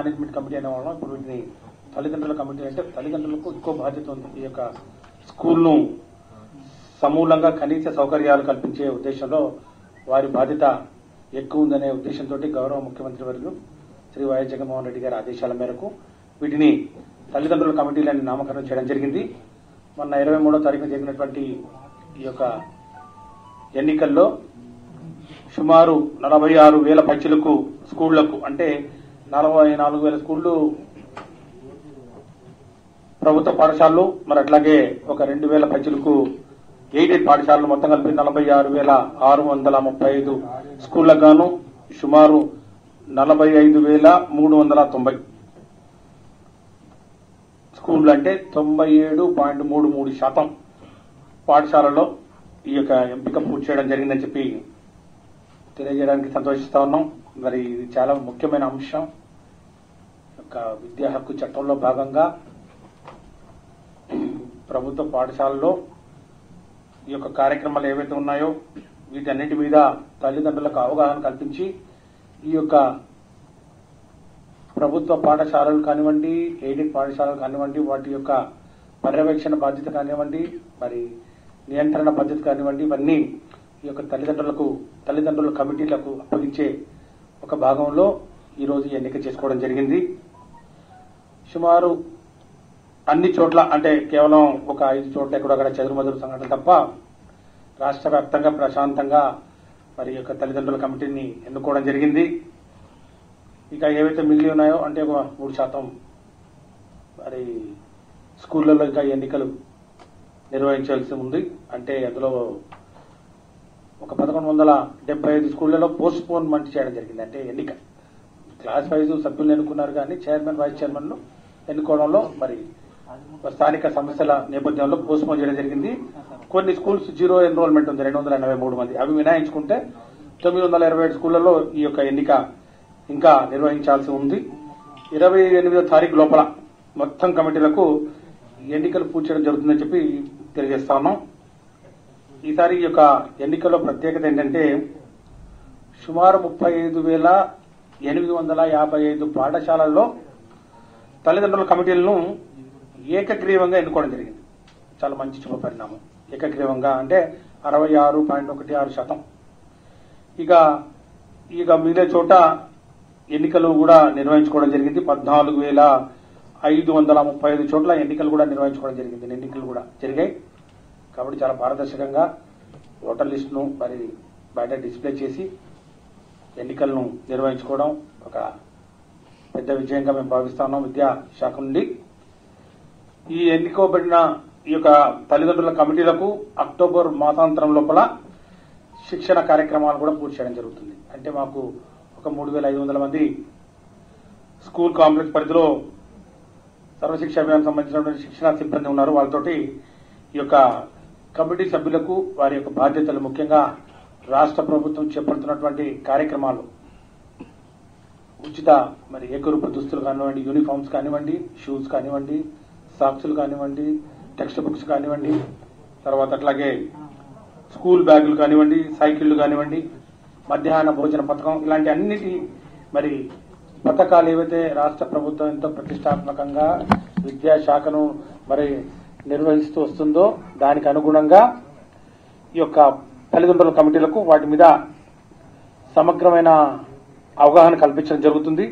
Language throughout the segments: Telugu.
మేనేజ్మెంట్ కమిటీ అనే వాళ్ళం ఇప్పుడు వీటిని తల్లిదండ్రుల కమిటీ అంటే తల్లిదండ్రులకు ఎక్కువ బాధ్యత ఉంది ఈ యొక్క స్కూల్ను సమూలంగా కనీస సౌకర్యాలు కల్పించే ఉద్దేశంలో వారి బాధ్యత ఎక్కువ ఉందనే ఉద్దేశంతో గౌరవ ముఖ్యమంత్రి వర్యులు శ్రీ వైఎస్ జగన్మోహన్ రెడ్డి గారి ఆదేశాల మేరకు వీటిని తల్లిదండ్రుల కమిటీలని నామకరణం చేయడం జరిగింది మొన్న ఇరవై మూడో తారీఖున జరిగినటువంటి ఈ యొక్క ఎన్నికల్లో సుమారు నలభై ఆరు వేల పైచులకు స్కూళ్లకు అంటే నలభై నాలుగు వేల స్కూళ్లు ప్రభుత్వ పాఠశాలలు మరి అట్లాగే ఒక రెండు వేల పైచులకు ఎయిడెడ్ పాఠశాలలు మొత్తం కలిపి నలభై ఆరు వేల ఆరు వందల ముప్పై ఐదు స్కూళ్లకు గాను సుమారు నలభై ఐదు వేల మూడు వందల తొంభై స్కూళ్ళు అంటే తొంభై ఏడు పాయింట్ మూడు మూడు శాతం పాఠశాలలో ఈ యొక్క ఎంపిక పూర్తి చేయడం జరిగిందని చెప్పి తెలియజేయడానికి సంతోషిస్తా ఉన్నాం మరి ఇది చాలా ముఖ్యమైన అంశం యొక్క విద్యా హక్కు చట్టంలో భాగంగా ప్రభుత్వ పాఠశాలలో ఈ యొక్క కార్యక్రమాలు ఏవైతే ఉన్నాయో వీటన్నిటి మీద తల్లిదండ్రులకు అవగాహన కల్పించి ఈ యొక్క ప్రభుత్వ పాఠశాలలు కానివ్వండి ఎయిడెడ్ పాఠశాలలు కానివ్వండి వాటి యొక్క పర్యవేక్షణ బాధ్యత కానివ్వండి మరి నియంత్రణ బాధ్యత కానివ్వండి ఇవన్నీ ఈ యొక్క తల్లిదండ్రులకు తల్లిదండ్రుల కమిటీలకు అప్పగించే ఒక భాగంలో ఈ రోజు ఈ ఎన్నిక చేసుకోవడం జరిగింది సుమారు అన్ని చోట్ల అంటే కేవలం ఒక ఐదు చోట్ల ఎక్కడొక్కడ చెదురుమదురు సంఘటన తప్ప రాష్ట్ర వ్యాప్తంగా ప్రశాంతంగా మరి ఈ యొక్క తల్లిదండ్రుల కమిటీని ఎన్నుకోవడం జరిగింది ఇక ఏవైతే మిగిలి ఉన్నాయో అంటే ఒక మూడు శాతం మరి స్కూళ్ళలో ఇంకా ఎన్నికలు నిర్వహించాల్సి ఉంది అంటే అందులో ఒక పదకొండు వందల డెబ్బై ఐదు స్కూళ్లలో పోస్ట్ పోన్మెంట్ చేయడం జరిగింది అంటే ఎన్నిక క్లాస్ వైజ్ సభ్యులు ఎన్నుకున్నారు కానీ చైర్మన్ వైస్ చైర్మన్ ఎన్నుకోవడంలో మరి స్థానిక సమస్యల నేపథ్యంలో పోస్ట్ పోన్ చేయడం జరిగింది కొన్ని స్కూల్స్ జీరో ఎన్రోల్మెంట్ ఉంది రెండు వందల ఎనభై మూడు మంది అవి మినాయించుకుంటే తొమ్మిది వందల ఇరవై ఏడు స్కూళ్లలో ఈ యొక్క ఎన్నిక ఇంకా నిర్వహించాల్సి ఉంది ఇరవై ఎనిమిదో తారీఖు లోపల మొత్తం కమిటీలకు ఎన్నికలు పూర్తి చేయడం జరుగుతుందని చెప్పి తెలియజేస్తా ఉన్నాం ఈసారి ఈ యొక్క ఎన్నికల్లో ప్రత్యేకత ఏంటంటే సుమారు ముప్పై ఐదు వేల ఎనిమిది వందల యాభై ఐదు పాఠశాలల్లో తల్లిదండ్రుల కమిటీలను ఏకగ్రీవంగా ఎన్నుకోవడం జరిగింది చాలా మంచి శుభ పరిణామం ఏకగ్రీవంగా అంటే అరవై ఆరు పాయింట్ ఒకటి ఆరు శాతం ఇక ఇక మిగిలిన చోట ఎన్నికలు కూడా నిర్వహించుకోవడం జరిగింది పద్నాలుగు వేల ఐదు వందల ముప్పై ఐదు చోట్ల ఎన్నికలు కూడా నిర్వహించుకోవడం జరిగింది ఎన్నికలు కూడా జరిగాయి కాబట్టి చాలా పారదర్శకంగా ఓటర్ లిస్టును మరి బయట డిస్ప్లే చేసి ఎన్నికలను నిర్వహించుకోవడం ఒక పెద్ద విజయంగా మేము భావిస్తున్నాం విద్యా శాఖ నుండి ఈ ఎన్నుకోబడిన ఈ యొక్క తల్లిదండ్రుల కమిటీలకు అక్టోబర్ మాసాంతరం లోపల శిక్షణ కార్యక్రమాలు కూడా పూర్తి చేయడం జరుగుతుంది అంటే మాకు ఒక మూడు వేల ఐదు వందల మంది స్కూల్ కాంప్లెక్స్ పరిధిలో సర్వశిక్ష అభియాన్ సంబంధించినటువంటి శిక్షణ సిబ్బంది ఉన్నారు వాళ్ళతోటి ఈ యొక్క కమిటీ సభ్యులకు వారి యొక్క బాధ్యతలు ముఖ్యంగా రాష్ట్ర ప్రభుత్వం చేపడుతున్నటువంటి కార్యక్రమాలు ఉచిత మరి ఏకరూప దుస్తులు కానివ్వండి యూనిఫామ్స్ కానివ్వండి షూస్ కానివ్వండి సాక్సులు కానివ్వండి టెక్స్ట్ బుక్స్ కానివ్వండి తర్వాత అట్లాగే స్కూల్ బ్యాగులు కానివ్వండి సైకిళ్లు కానివ్వండి మధ్యాహ్న భోజన పథకం ఇలాంటి అన్నిటి మరి పథకాలు ఏవైతే రాష్ట్ర ప్రభుత్వం ఎంతో ప్రతిష్టాత్మకంగా విద్యాశాఖను మరి నిర్వహిస్తూ వస్తుందో దానికి అనుగుణంగా ఈ యొక్క తల్లిదండ్రుల కమిటీలకు వాటి మీద సమగ్రమైన అవగాహన కల్పించడం జరుగుతుంది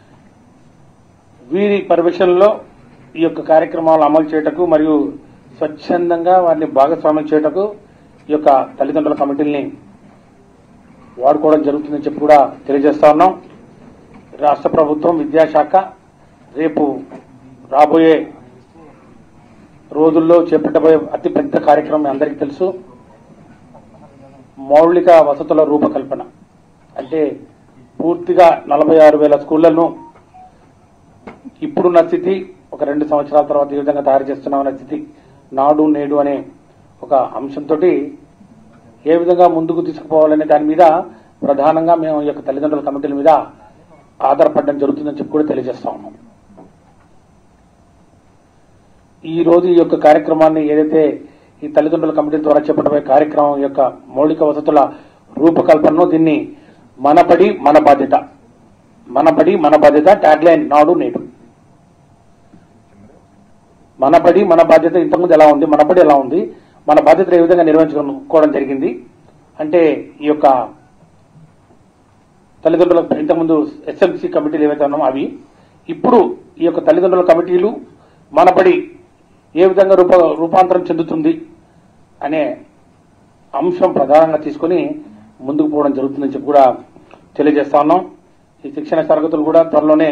వీరి పర్యవేక్షణలో ఈ యొక్క కార్యక్రమాలు అమలు చేయటకు మరియు స్వచ్ఛందంగా వారిని భాగస్వామ్యం చేయటకు ఈ యొక్క తల్లిదండ్రుల కమిటీల్ని వాడుకోవడం జరుగుతుందని చెప్పి కూడా తెలియజేస్తా ఉన్నాం రాష్ట్ర ప్రభుత్వం విద్యాశాఖ రేపు రాబోయే రోజుల్లో చేపట్టబోయే అతి పెద్ద కార్యక్రమం మీ అందరికీ తెలుసు మౌలిక వసతుల రూపకల్పన అంటే పూర్తిగా నలభై ఆరు వేల స్కూళ్లను ఇప్పుడున్న స్థితి ఒక రెండు సంవత్సరాల తర్వాత ఏ విధంగా తయారు చేస్తున్నామనే స్థితి నాడు నేడు అనే ఒక అంశంతో ఏ విధంగా ముందుకు తీసుకుపోవాలనే దాని మీద ప్రధానంగా మేము ఈ యొక్క తల్లిదండ్రుల కమిటీల మీద ఆధారపడడం జరుగుతుందని చెప్పి కూడా తెలియజేస్తా ఉన్నాం ఈ రోజు ఈ యొక్క కార్యక్రమాన్ని ఏదైతే ఈ తల్లిదండ్రుల కమిటీ ద్వారా చేపట్టబోయే కార్యక్రమం యొక్క మౌలిక వసతుల రూపకల్పనను దీన్ని మనపడి మన బాధ్యత మన బడి మన బాధ్యత ట్యాగ్ లైన్ నాడు నేడు మన బడి మన బాధ్యత ఇంతకుముందు ఎలా ఉంది మన బడి ఎలా ఉంది మన బాధ్యత ఏ విధంగా నిర్వహించుకోవడం జరిగింది అంటే ఈ యొక్క తల్లిదండ్రుల ఇంతకుముందు ఎస్ఎంసీ కమిటీలు ఏవైతే ఉన్నామో అవి ఇప్పుడు ఈ యొక్క తల్లిదండ్రుల కమిటీలు మన బడి ఏ విధంగా రూప రూపాంతరం చెందుతుంది అనే అంశం ప్రధానంగా తీసుకొని ముందుకు పోవడం జరుగుతుందని చెప్పి కూడా తెలియజేస్తా ఉన్నాం ఈ శిక్షణ తరగతులు కూడా త్వరలోనే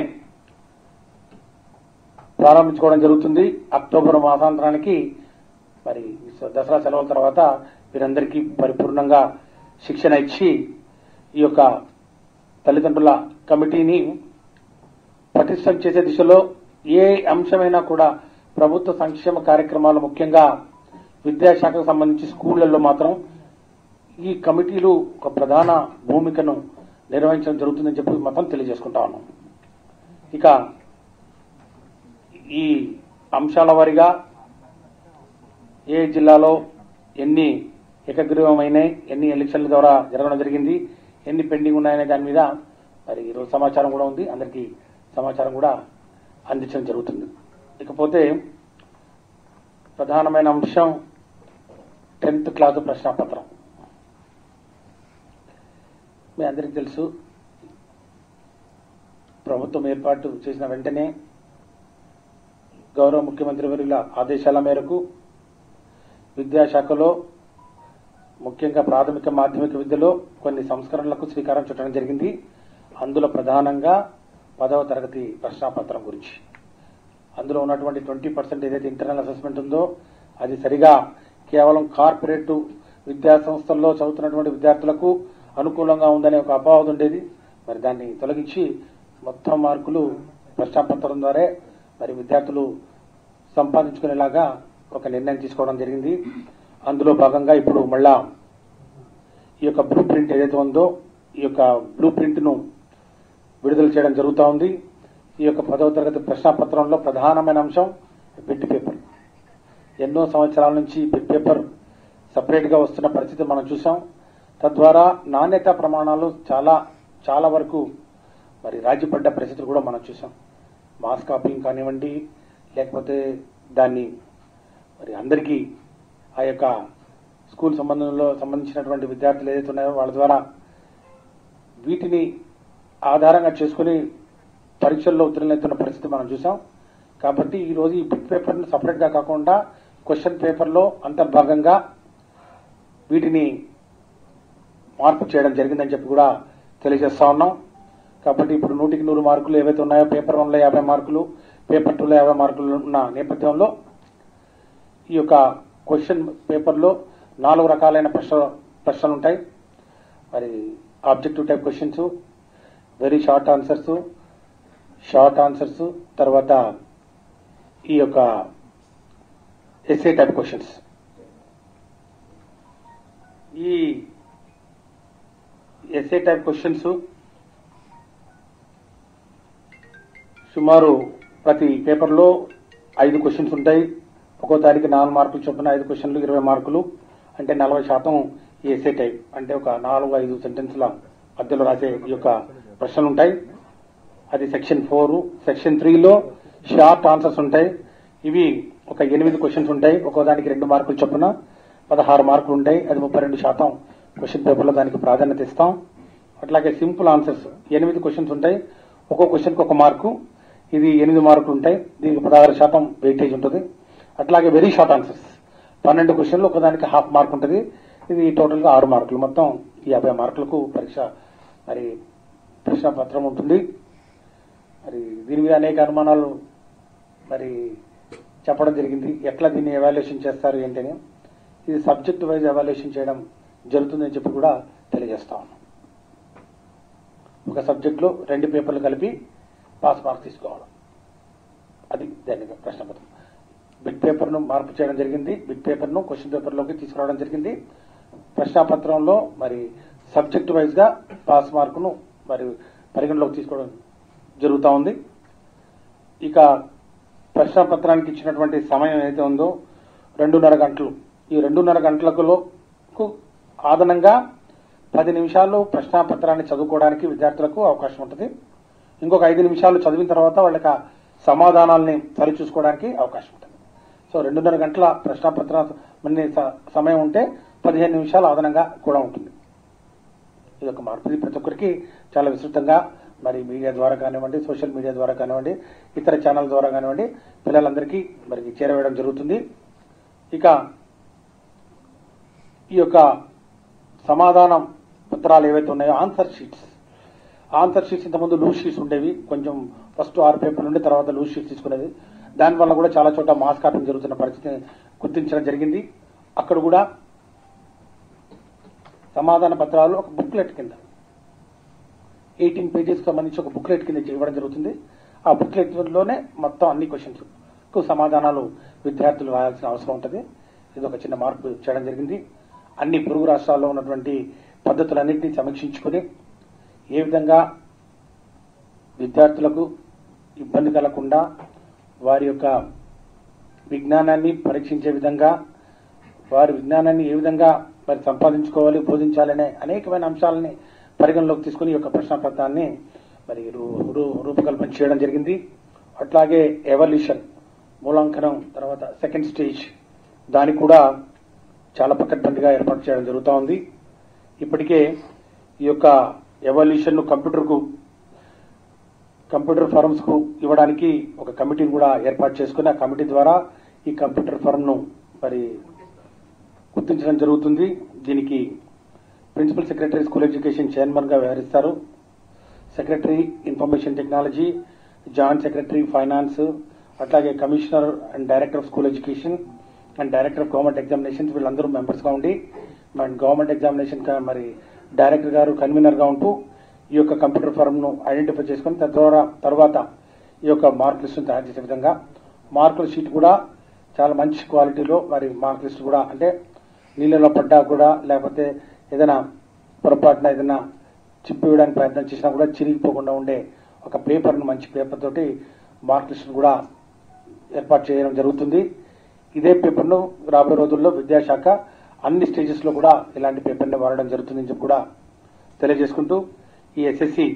ప్రారంభించుకోవడం జరుగుతుంది అక్టోబర్ మాసాంతరానికి మరి దసరా సెలవుల తర్వాత వీరందరికీ పరిపూర్ణంగా శిక్షణ ఇచ్చి ఈ యొక్క తల్లిదండ్రుల కమిటీని పటిష్టం చేసే దిశలో ఏ అంశమైనా కూడా ప్రభుత్వ సంక్షేమ కార్యక్రమాలు ముఖ్యంగా విద్యాశాఖకు సంబంధించి స్కూళ్లలో మాత్రం ఈ కమిటీలు ఒక ప్రధాన భూమికను నిర్వహించడం జరుగుతుందని చెప్పి మాత్రం తెలియజేసుకుంటా ఉన్నాం ఇక ఈ అంశాల వారీగా ఏ జిల్లాలో ఎన్ని ఏకగ్రీవమైనాయి ఎన్ని ఎలక్షన్ల ద్వారా జరగడం జరిగింది ఎన్ని పెండింగ్ ఉన్నాయనే దాని మీద మరి ఈరోజు సమాచారం కూడా ఉంది అందరికీ సమాచారం కూడా అందించడం జరుగుతుంది ఇకపోతే ప్రధానమైన అంశం టెన్త్ క్లాసు ప్రశ్నాపత్రం మీ అందరికీ తెలుసు ప్రభుత్వం ఏర్పాటు చేసిన వెంటనే గౌరవ ముఖ్యమంత్రి వర్యుల ఆదేశాల మేరకు విద్యాశాఖలో ముఖ్యంగా ప్రాథమిక మాధ్యమిక విద్యలో కొన్ని సంస్కరణలకు శ్రీకారం చుట్టడం జరిగింది అందులో ప్రధానంగా పదవ తరగతి ప్రశ్నాపత్రం గురించి అందులో ఉన్నటువంటి ట్వంటీ పర్సెంట్ ఏదైతే ఇంటర్నల్ అసెస్మెంట్ ఉందో అది సరిగా కేవలం కార్పొరేట్ విద్యా సంస్థల్లో చదువుతున్నటువంటి విద్యార్థులకు అనుకూలంగా ఉందనే ఒక అపవాదం ఉండేది మరి దాన్ని తొలగించి మొత్తం మార్కులు ప్రశ్నాపత్రం ద్వారా మరి విద్యార్థులు సంపాదించుకునేలాగా ఒక నిర్ణయం తీసుకోవడం జరిగింది అందులో భాగంగా ఇప్పుడు మళ్ళా ఈ యొక్క బ్లూ ప్రింట్ ఏదైతే ఉందో ఈ యొక్క బ్లూ ప్రింట్ ను విడుదల చేయడం జరుగుతూ ఉంది ఈ యొక్క పదవ తరగతి ప్రశ్నాపత్రంలో ప్రధానమైన అంశం బిట్ పేపర్ ఎన్నో సంవత్సరాల నుంచి బిట్ పేపర్ సపరేట్ గా వస్తున్న పరిస్థితి మనం చూసాం తద్వారా నాణ్యత ప్రమాణాలు చాలా చాలా వరకు మరి రాజీపడ్డ పరిస్థితులు కూడా మనం చూసాం మాస్ కాపింగ్ కానివ్వండి లేకపోతే దాన్ని మరి అందరికీ ఆ యొక్క స్కూల్ సంబంధంలో సంబంధించినటువంటి విద్యార్థులు ఏదైతే ఉన్నాయో వాళ్ళ ద్వారా వీటిని ఆధారంగా చేసుకుని పరీక్షల్లో ఉత్తీర్ణులవుతున్న పరిస్థితి మనం చూసాం కాబట్టి ఈ రోజు ఈ బిట్ పేపర్ ను సపరేట్ గా కాకుండా క్వశ్చన్ పేపర్ లో అంతర్భాగంగా వీటిని మార్పు చేయడం జరిగిందని చెప్పి కూడా తెలియజేస్తా ఉన్నాం కాబట్టి ఇప్పుడు నూటికి నూరు మార్కులు ఏవైతే ఉన్నాయో పేపర్ వన్ లో యాభై మార్కులు పేపర్ టూ లో యాభై మార్కులు ఉన్న నేపథ్యంలో ఈ యొక్క క్వశ్చన్ పేపర్ లో నాలుగు రకాలైన ప్రశ్న ప్రశ్నలు ఉంటాయి మరి objective type questions very short answers short answers తర్వాత ఈ యొక్క ఎస్ఏ టైప్ క్వశ్చన్స్ ఈ ఎస్ఏ టైప్ క్వశ్చన్స్ సుమారు ప్రతి పేపర్లో ఐదు క్వశ్చన్స్ ఉంటాయి ఒక్కో తారీఖు నాలుగు మార్కులు చొప్పున ఐదు క్వశ్చన్లు ఇరవై మార్కులు అంటే నలభై శాతం ఈ ఎస్ఏ టైప్ అంటే ఒక నాలుగు ఐదు సెంటెన్స్ల మధ్యలో రాసే ఈ యొక్క ప్రశ్నలు ఉంటాయి అది సెక్షన్ ఫోర్ సెక్షన్ త్రీలో షార్ట్ ఆన్సర్స్ ఉంటాయి ఇవి ఒక ఎనిమిది క్వశ్చన్స్ ఉంటాయి ఒక్కో దానికి రెండు మార్కులు చొప్పున పదహారు మార్కులు ఉంటాయి అది ముప్పై రెండు శాతం క్వశ్చన్ పేపర్లో దానికి ప్రాధాన్యత ఇస్తాం అట్లాగే సింపుల్ ఆన్సర్స్ ఎనిమిది క్వశ్చన్స్ ఉంటాయి ఒక్కో క్వశ్చన్కి ఒక మార్కు ఇది ఎనిమిది మార్కులు ఉంటాయి దీనికి పదహారు శాతం వెయిటేజ్ ఉంటుంది అట్లాగే వెరీ షార్ట్ ఆన్సర్స్ పన్నెండు క్వశ్చన్లు ఒకదానికి హాఫ్ మార్క్ ఉంటుంది ఇది టోటల్ గా ఆరు మార్కులు మొత్తం ఈ యాభై మార్కులకు పరీక్ష మరి ప్రశ్న పత్రం ఉంటుంది మరి దీని మీద అనేక అనుమానాలు మరి చెప్పడం జరిగింది ఎట్లా దీన్ని ఎవాల్యుయేషన్ చేస్తారు ఏంటని ఇది సబ్జెక్ట్ వైజ్ ఎవాల్యుయేషన్ చేయడం జరుగుతుందని చెప్పి కూడా తెలియజేస్తా ఉన్నాం ఒక సబ్జెక్ట్ లో రెండు పేపర్లు కలిపి పాస్ మార్క్స్ తీసుకోవడం అది దాని ప్రశ్న పత్రం బిట్ పేపర్ ను మార్పు చేయడం జరిగింది బిట్ పేపర్ ను క్వశ్చన్ పేపర్ లోకి తీసుకురావడం జరిగింది ప్రశ్నాపత్రంలో మరి సబ్జెక్ట్ వైజ్ గా పాస్ మార్కును మరి పరిగణలోకి తీసుకోవడం జరుగుతూ ఉంది ఇక ప్రశ్నాపత్రానికి ఇచ్చినటువంటి సమయం ఏదైతే ఉందో రెండున్నర గంటలు ఈ రెండున్నర గంటలకు అదనంగా పది నిమిషాలు ప్రశ్నాపత్రాన్ని చదువుకోవడానికి విద్యార్థులకు అవకాశం ఉంటుంది ఇంకొక ఐదు నిమిషాలు చదివిన తర్వాత వాళ్ళకి ఆ సమాధానాలని సరిచూసుకోవడానికి అవకాశం ఉంటుంది సో రెండున్నర గంటల ప్రశ్నపత్ర మన స- సమయం ఉంటే పదిహేను నిమిషాలు అదనంగా కూడా ఉంటుంది ఇది ఒక మార్పు ఇది ప్రతి ఒక్కరికి చాలా విస్తృతంగా మరి మీడియా ద్వారా కానివ్వండి సోషల్ మీడియా ద్వారా కానివ్వండి ఇతర ఛానల్ ద్వారా కానివ్వండి పిల్లలందరికీ మరి చేరవేయడం జరుగుతుంది ఇక ఈ యొక్క సమాధానం పత్రాలు ఏవైతే ఉన్నాయో ఆన్సర్ షీట్స్ ఆన్సర్ షీట్స్ ఇంతకుముందు లూజ్ షీట్స్ ఉండేవి కొంచెం ఫస్ట్ ఆరు పేపర్ నుండి తర్వాత లూజ్ షీట్స్ తీసుకునేది దానివల్ల కూడా చాలా చోట మాస్ కాపింగ్ జరుగుతున్న పరిస్థితిని గుర్తించడం జరిగింది అక్కడ కూడా సమాధాన పత్రాలు ఒక బుక్లెట్ కింద ఎయిటీన్ పేజెస్ సంబంధించి ఒక బుక్లెట్ కింద ఇవ్వడం జరుగుతుంది ఆ బుక్లెట్ లోనే మొత్తం అన్ని క్వశ్చన్స్ కు సమాధానాలు విద్యార్థులు రాయాల్సిన అవసరం ఉంటుంది ఇది ఒక చిన్న మార్పు చేయడం జరిగింది అన్ని పొరుగు రాష్ట్రాల్లో ఉన్నటువంటి పద్ధతులన్నింటినీ సమీక్షించుకొని ఏ విధంగా విద్యార్థులకు ఇబ్బంది కలగకుండా వారి యొక్క విజ్ఞానాన్ని పరీక్షించే విధంగా వారి విజ్ఞానాన్ని ఏ విధంగా మరి సంపాదించుకోవాలి బోధించాలనే అనేకమైన అంశాలని పరిగణలోకి తీసుకుని ఈ యొక్క ప్రశ్నపత్రాన్ని మరి రూ- రూ- రూపకల్పన చేయడం జరిగింది అట్లాగే ఎవల్యూషన్ మూలాంకనం తర్వాత సెకండ్ స్టేజ్ దానికి కూడా చాలా పకడ్బందీగా ఏర్పాటు చేయడం జరుగుతూ ఉంది ఇప్పటికే ఈ యొక్క ఎవల్యూషన్ ను కంప్యూటర్ కు కంప్యూటర్ ఫర్మ్స్ కు ఇవ్వడానికి ఒక కమిటీని కూడా ఏర్పాటు చేసుకుని ఆ కమిటీ ద్వారా ఈ కంప్యూటర్ ఫర్మ్ ను మరి గుర్తించడం జరుగుతుంది దీనికి principal secretary school education chairman గా వ్యవహరిస్తారు secretary information technology joint secretary finance అట్లాగే commissioner and director of school education and director of government examinations వీళ్ళందరూ మెంబర్స్ గా ఉండి మన గవర్నమెంట్ ఎగ్జామినేషన్ కా- మరి డైరెక్టర్ గారు కన్వీనర్ గా ఉంటూ ఈ యొక్క కంప్యూటర్ ఫారం ను ఐడెంటిఫై చేసుకుని తద్వారా తర్వాత ఈ యొక్క మార్క్ లిస్ట్ తయారు చేసే విధంగా మార్కుల షీట్ కూడా చాలా మంచి క్వాలిటీలో మరి మార్క్ లిస్ట్ కూడా అంటే నీళ్ళలో పడ్డా కూడా లేకపోతే ఏదైనా పొరపాటున ఏదైనా చిప్పి వేయడానికి ప్రయత్నం చేసినా కూడా చిరిగిపోకుండా ఉండే ఒక పేపర్ ను మంచి పేపర్ తోటి మార్క్ లిస్ట్ కూడా ఏర్పాటు చేయడం జరుగుతుంది ఇదే పేపర్ ను రాబోయే రోజుల్లో విద్యాశాఖ అన్ని స్టేజెస్ లో కూడా ఇలాంటి పేపర్ ని వాడడం జరుగుతుందని చెప్పి కూడా తెలియజేసుకుంటూ ఈ ఎస్ఎస్సి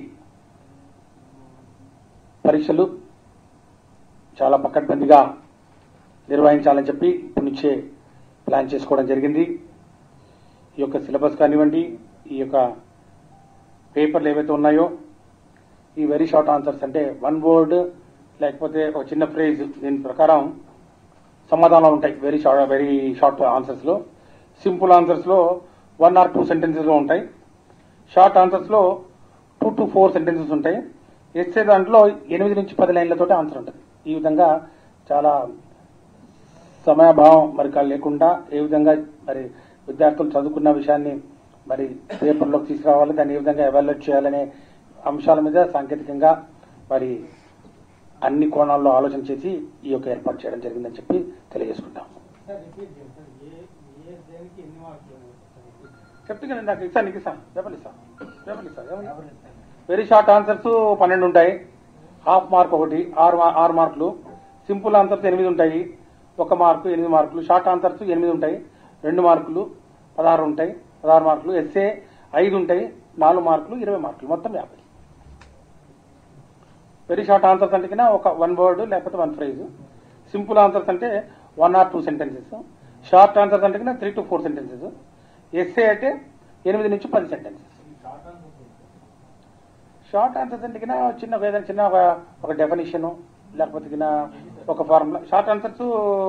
పరీక్షలు చాలా పకడ్బందీగా నిర్వహించాలని చెప్పి ఇప్పటి నుంచే ప్లాన్ చేసుకోవడం జరిగింది ఈ యొక్క సిలబస్ కానివ్వండి ఈ యొక్క పేపర్లు ఏవైతే ఉన్నాయో ఈ వెరీ షార్ట్ ఆన్సర్స్ అంటే వన్ వర్డ్ లేకపోతే ఒక చిన్న ఫ్రేజ్ దీని ప్రకారం సమాధానాలు ఉంటాయి very short very short answers లో సింపుల్ ఆన్సర్స్ లో వన్ ఆర్ టూ సెంటెన్సెస్ లో ఉంటాయి షార్ట్ ఆన్సర్స్ లో టూ టు ఫోర్ సెంటెన్సెస్ ఉంటాయి ఎస్సే దాంట్లో ఎనిమిది నుంచి పది లైన్లతోటి ఆన్సర్ ఉంటుంది ఈ విధంగా చాలా సమయాభావం మరి కా- లేకుండా ఏ విధంగా మరి విద్యార్థులు చదువుకున్న విషయాన్ని మరి పేపర్లోకి తీసుకురావాలి దాన్ని ఏ విధంగా ఎవాల్యుయేట్ చేయాలనే అంశాల మీద సాంకేతికంగా మరి అన్ని కోణాల్లో ఆలోచన చేసి ఈ యొక్క ఏర్పాటు చేయడం జరిగిందని చెప్పి తెలియజేసుకుంటాం సార్ రిపీట్ చేయండి సార్ ఏ ఏ దేనికి ఎన్ని మార్కులు ఉన్నాయి? చెప్తే నాకు ఇస్తాను నీకు ఇస్తాను పేపర్లు ఇస్తాను పేపర్లు ఇస్తాను ఏమన్నా? ఎవరు ఇస్తారు? వెరీ షార్ట్ ఆన్సర్స్ పన్నెండు ఉంటాయి హాఫ్ మార్క్ ఒకటి ఆరు మా- ఆరు మార్కులు సింపుల్ ఆన్సర్స్ ఎనిమిది ఉంటాయి ఒక మార్కు ఎనిమిది మార్కులు షార్ట్ ఆన్సర్స్ ఎనిమిది ఉంటాయి రెండు మార్కులు పదహారు ఉంటాయి పదహారు మార్కులు ఎస్ఏ ఐదు ఉంటాయి నాలుగు మార్కులు ఇరవై మార్కులు మొత్తం యాభై వెరీ షార్ట్ ఆన్సర్స్ అంటే కింద ఒక వన్ వర్డ్ లేకపోతే వన్ ఫ్రేజ్ సింపుల్ ఆన్సర్స్ అంటే one or two sentences short answers అంటే కింద three to four sentences SA అంటే ఎనిమిది నుంచి పది సెంటెన్సెస్ షార్ట్ ఆన్సర్స్ అంటే కింద చిన్న ఏదైనా చిన్న ఒక- ఒక డెఫినేషన్ లేకపోతే కింద ఒక ఫార్ములా షార్ట్ ఆన్సర్స్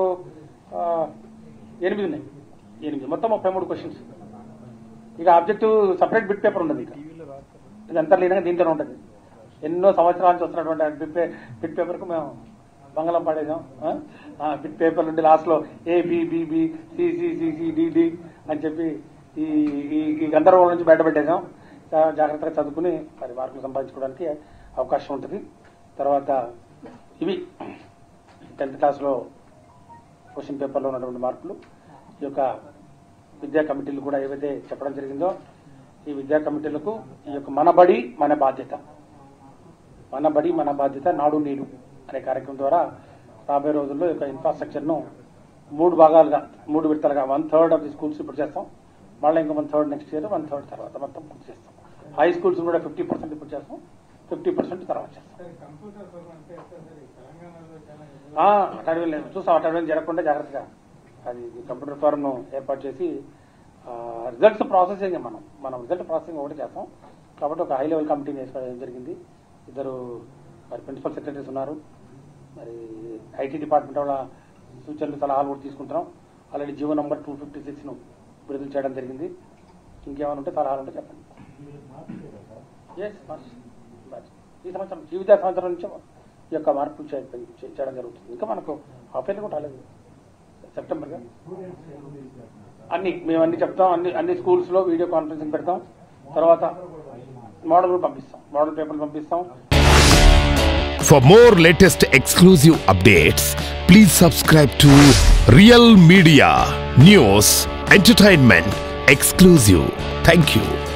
ఎనిమిది ఉన్నాయి ఎనిమిది మొత్తం ముప్పై మూడు క్వశ్చన్స్ ఇక ఆబ్జెక్టివ్ సపరేట్ బిట్ పేపర్ ఉండదు ఇక ఇది అంతర్లీనంగా దీంట్లోనే ఉంటుంది ఎన్నో సంవత్సరాల నుంచి వస్తున్నటువంటి ఆ బిట్ పే- బిట్ పేపర్ కు మేము మంగళం పడేసాం ఆ? ఆ బిట్ పేపర్ నుండి లాస్ట్ లో A B B B C C C C D D అని చెప్పి ఈ ఈ- ఈ గందరగోళం నుంచి బయటపెట్టేసాం చాలా జాగ్రత్తగా చదువుకుని మరి మార్కులు సంపాదించుకోవడానికి అవకాశం ఉంటుంది తర్వాత ఇవి టెన్త్ క్లాస్లో క్వశ్చన్ పేపర్లో ఉన్నటువంటి మార్కులు ఈ యొక్క విద్యా కమిటీలు కూడా ఏవైతే చెప్పడం జరిగిందో ఈ విద్యా కమిటీలకు ఈ యొక్క మన బడి మన బాధ్యత మన బడి మన బాధ్యత నాడు నేడు అనే కార్యక్రమం ద్వారా రాబోయే రోజుల్లో ఈ యొక్క ఇన్ఫ్రాస్ట్రక్చర్ ను మూడు భాగాలుగా మూడు విడతలుగా one third of the schools ఇప్పుడు చేస్తాం మళ్ళీ ఇంకా one third next year one third తర్వాత మొత్తం పూర్తి చేస్తాం హై స్కూల్స్ కూడా ఫిఫ్టీ పర్సెంట్ ఇప్పుడు చేస్తాం ఫిఫ్టీ పర్సెంట్ తర్వాత చేస్తాం సార్ కంప్యూటర్ ప్రోగ్రామ్ అంటే ఎట్లా సార్ ఈ తెలంగాణలో చాలా ఆ, అటవీ లేదు చూసాం అటవీ జరగకుండా జాగ్రత్తగా అది కంప్యూటర్ ఫారం ఏర్పాటు చేసి రిజల్ట్స్ ప్రాసెసింగ్ మనం మనం రిజల్ట్ ప్రాసెసింగ్ ఒకటి చేస్తాం కాబట్టి ఒక హై లెవెల్ కమిటీని వేసుకోవడం జరిగింది ఇద్దరు మరి ప్రిన్సిపల్ సెక్రటరీస్ ఉన్నారు మరి ఐటీ డిపార్ట్మెంట్ వాళ్ళ సూచనలు సలహాలు కూడా తీసుకుంటున్నాం already GO number two fifty సిక్స్ను విడుదల చేయడం జరిగింది ఇంకేమైనా ఉంటే సలహాలు ఉంటే చెప్పండి Yes, మార్చ్. మార్చ్. ఈ సంవత్సరం ఈ విద్యా సంవత్సరం నుంచి ఈ యొక్క మార్పులు చే- చే- చేయడం జరుగుతుంది ఇంకా మనకు హాఫ్ ఇయర్ కూడా రాలేదు సెప్టెంబర్గా అన్ని మేము అన్ని చెప్తాం అన్ని అన్ని స్కూల్స్ లో వీడియో కాన్ఫరెన్సింగ్ పెడతాం తర్వాత మోడల్ కూడా పంపిస్తాం మోడల్ పేపర్లు పంపిస్తాం For more latest exclusive updates, please subscribe to Real Media News Entertainment Exclusive. Thank you.